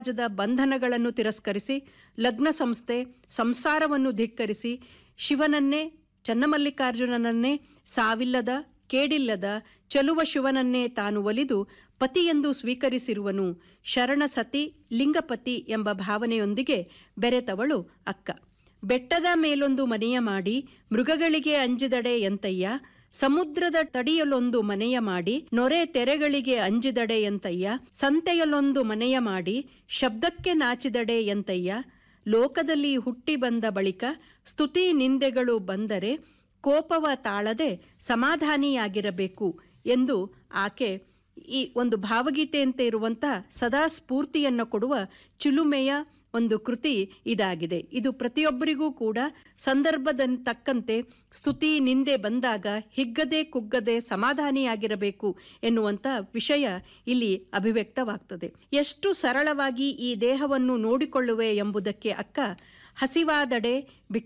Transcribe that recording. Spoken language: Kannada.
ಸಮಾಜದ ಬಂಧನಗಳನ್ನು ತಿರಸ್ಕರಿಸಿ ಲಗ್ನ ಸಂಸ್ಥೆ ಸಂಸಾರವನ್ನು ಧಿಕ್ಕರಿಸಿ ಶಿವನನ್ನೇ ಚನ್ನಮಲ್ಲಿಕಾರ್ಜುನನನ್ನೇ ಸಾವಿಲ್ಲದ ಕೇಡಿಲ್ಲದ ಚಲುವ ಶಿವನನ್ನೇ ತಾನು ಒಲಿದು ಪತಿಯೆಂದು ಸ್ವೀಕರಿಸಿರುವನು ಶರಣ ಸತಿ ಲಿಂಗಪತಿ ಎಂಬ ಭಾವನೆಯೊಂದಿಗೆ ಬೆರೆತವಳು ಅಕ್ಕ ಬೆಟ್ಟದ ಮೇಲೊಂದು ಮನೆಯ ಮಾಡಿ ಮೃಗಗಳಿಗೆ ಅಂಜಿದಡೆ ಎಂತಯ್ಯ ಸಮುದ್ರದ ತಡಿಯಲೊಂದು ಮನೆಯ ಮಾಡಿ ನೊರೆ ತೆರೆಗಳಿಗೆ ಅಂಜಿದಡೆ ಎಂತಯ್ಯ ಸಂತೆಯಲ್ಲೊಂದು ಮನೆಯ ಮಾಡಿ ಶಬ್ದಕ್ಕೆ ನಾಚಿದಡೆ ಎಂತಯ್ಯ ಲೋಕದಲ್ಲಿ ಹುಟ್ಟಿ ಬಂದ ಬಳಿಕ ಸ್ತುತಿ ನಿಂದೆಗಳು ಬಂದರೆ ಕೋಪವ ತಾಳದೆ ಸಮಾಧಾನಿಯಾಗಿರಬೇಕು ಎಂದು ಆಕೆ ಈ ಒಂದು ಭಾವಗೀತೆಯಂತೆ ಇರುವಂಥ ಸದಾ ಸ್ಫೂರ್ತಿಯನ್ನು ಕೊಡುವ ಚಿಲುಮೆಯ ಒಂದು ಕೃತಿ ಇದಾಗಿದೆ ಇದು ಪ್ರತಿಯೊಬ್ಬರಿಗೂ ಕೂಡ ಸಂದರ್ಭದ ತಕ್ಕಂತೆ ಸ್ತುತಿ ನಿಂದೆ ಬಂದಾಗ ಹಿಗ್ಗದೆ ಕುಗ್ಗದೆ ಸಮಾಧಾನಿಯಾಗಿರಬೇಕು ಎನ್ನುವಂಥ ವಿಷಯ ಇಲ್ಲಿ ಅಭಿವ್ಯಕ್ತವಾಗ್ತದೆ ಎಷ್ಟು ಸರಳವಾಗಿ ಈ ದೇಹವನ್ನು ನೋಡಿಕೊಳ್ಳುವೆ ಎಂಬುದಕ್ಕೆ ಅಕ್ಕ ಹಸಿವಾದಡೆ